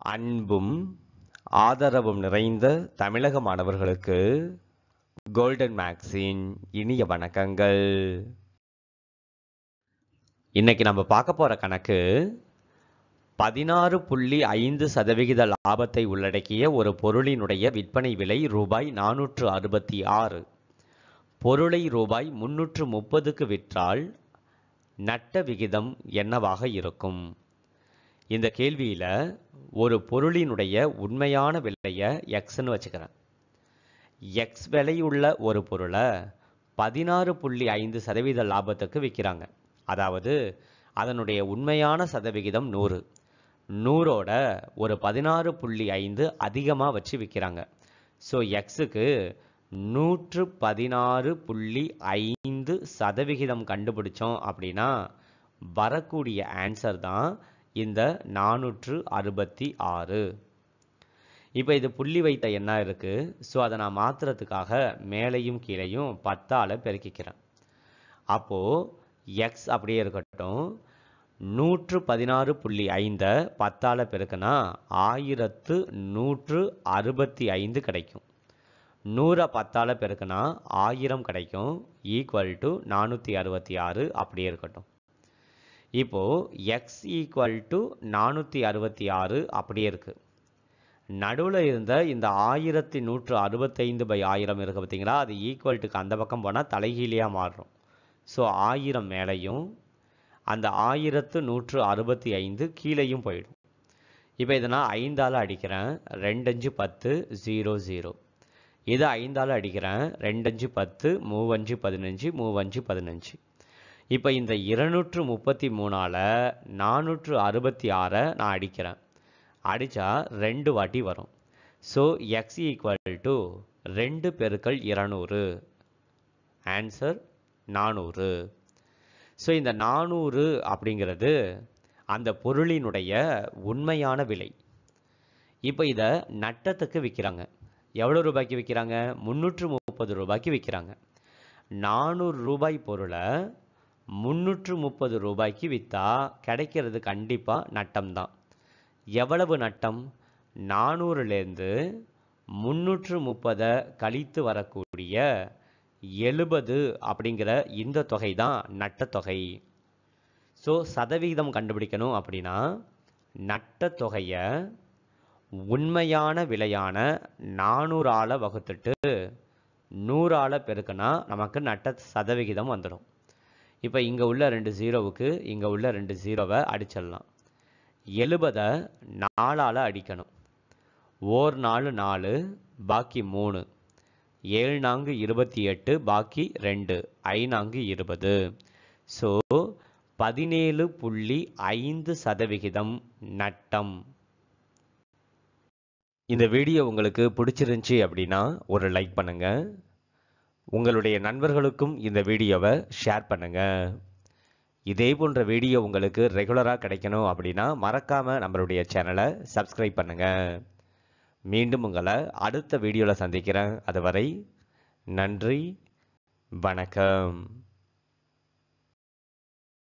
அன்பும் ஆதரவும் நிறைந்த தமிழக மாணவர்களுக்கு கோல்டன் மேக்ஸின் இனிய வணக்கங்கள் இன்னைக்கு நம்ம பார்க்க போற கணக்கு பதினாறு புள்ளி ஐந்து சதவிகித லாபத்தை உள்ளடக்கிய ஒரு பொருளினுடைய விற்பனை விலை ரூபாய் நானூற்று அறுபத்தி ஆறு பொருளை ரூபாய் முன்னூற்று முப்பதுக்கு விற்றால் நட்ட விகிதம் என்னவாக இருக்கும் இந்த கேள்வியில் ஒரு பொருளினுடைய உண்மையான விலையை எக்ஸ்ன்னு வச்சுக்கிறேன் எக்ஸ் விலையுள்ள ஒரு பொருளை பதினாறு புள்ளி ஐந்து சதவீத லாபத்துக்கு விற்கிறாங்க அதாவது அதனுடைய உண்மையான சதவிகிதம் நூறு நூறோட ஒரு பதினாறு புள்ளி ஐந்து அதிகமாக வச்சு விற்கிறாங்க ஸோ எக்ஸுக்கு நூற்று பதினாறு புள்ளி ஐந்து சதவிகிதம் கண்டுபிடிச்சோம் அப்படின்னா வரக்கூடிய ஆன்சர் தான் இந்த நானூற்று அறுபத்தி ஆறு இப்போ இது புள்ளி வைத்த என்ன இருக்குது ஸோ அதை நான் மாற்றுறதுக்காக மேலையும் கீழையும் பத்தால் பெருக்கிக்கிறேன் அப்போது எக்ஸ் அப்படியே இருக்கட்டும் நூற்று பதினாறு புள்ளி ஐந்தை பத்தால் பெருக்குனா ஆயிரத்து நூற்று அறுபத்தி ஐந்து கிடைக்கும் நூறை பத்தால் பெருக்குனா ஆயிரம் கிடைக்கும் ஈக்குவல் டு நானூற்றி அறுபத்தி ஆறு அப்படியே இருக்கட்டும் இப்போது எக்ஸ் ஈக்குவல் டு நானூற்றி அறுபத்தி ஆறு அப்படியே இருக்குது நடுவில் இருந்த இந்த ஆயிரத்தி நூற்று அறுபத்தைந்து பை ஆயிரம் இருக்குது பார்த்தீங்களா அது ஈக்குவல்ட்டுக்கு அந்த பக்கம் போனால் தலைகீழியாக மாறும் ஸோ ஆயிரம் மேலேயும் அந்த ஆயிரத்து நூற்று அறுபத்தி ஐந்து கீழேயும் போயிடும் இப்போ இதை நான் ஐந்தால் அடிக்கிறேன் ரெண்டஞ்சு பத்து ஜீரோ ஜீரோ இதை ஐந்தால் அடிக்கிறேன் ரெண்டஞ்சு பத்து மூவஞ்சு பதினஞ்சு மூவஞ்சு பதினஞ்சு இப்போ இந்த இருநூற்று முப்பத்தி மூணால் நானூற்று அறுபத்தி ஆறை நான் அடிக்கிறேன் அடித்தா ரெண்டு வாட்டி வரும் ஸோ எக்ஸ் ஈக்குவல் டு ரெண்டு பெருக்கள் இருநூறு ஆன்சர் நானூறு ஸோ இந்த நானூறு அப்படிங்கிறது அந்த பொருளினுடைய உண்மையான விலை இப்போ இதை நட்டத்துக்கு விற்கிறாங்க எவ்வளோ ரூபாய்க்கு விற்கிறாங்க முந்நூற்று முப்பது ரூபாய்க்கு விற்கிறாங்க நானூறு ரூபாய் பொருளை முந்நூற்று முப்பது ரூபாய்க்கு விற்றா கிடைக்கிறது கண்டிப்பாக நட்டம்தான் எவ்வளவு நட்டம் நானூறுலேருந்து முந்நூற்று முப்பதை கழித்து வரக்கூடிய எழுபது அப்படிங்கிற இந்த தொகை தான் நட்ட தொகை ஸோ சதவிகிதம் கண்டுபிடிக்கணும் அப்படின்னா நட்ட தொகையை உண்மையான விலையான நானூறால் வகுத்துட்டு நூறால் பெருக்குனா நமக்கு நட்ட சதவிகிதம் வந்துடும் இப்போ இங்கே உள்ள ரெண்டு ஜீரோவுக்கு இங்கே உள்ள ரெண்டு ஜீரோவை அடிச்சிடலாம் எழுபதை நாலால் அடிக்கணும் ஓர் நாலு நாலு பாக்கி மூணு ஏழு நான்கு இருபத்தி எட்டு பாக்கி ரெண்டு ஐநான்கு இருபது ஸோ பதினேழு புள்ளி ஐந்து சதவிகிதம் நட்டம் இந்த வீடியோ உங்களுக்கு பிடிச்சிருந்துச்சி அப்படின்னா ஒரு லைக் பண்ணுங்க உங்களுடைய நண்பர்களுக்கும் இந்த வீடியோவை ஷேர் பண்ணுங்க இதே போன்ற வீடியோ உங்களுக்கு ரெகுலராக கிடைக்கணும் அப்படின்னா மறக்காம நம்மளுடைய சேனலை சப்ஸ்கிரைப் பண்ணுங்க மீண்டும் உங்களை அடுத்த வீடியோவில் சந்திக்கிறேன் அதுவரை நன்றி வணக்கம்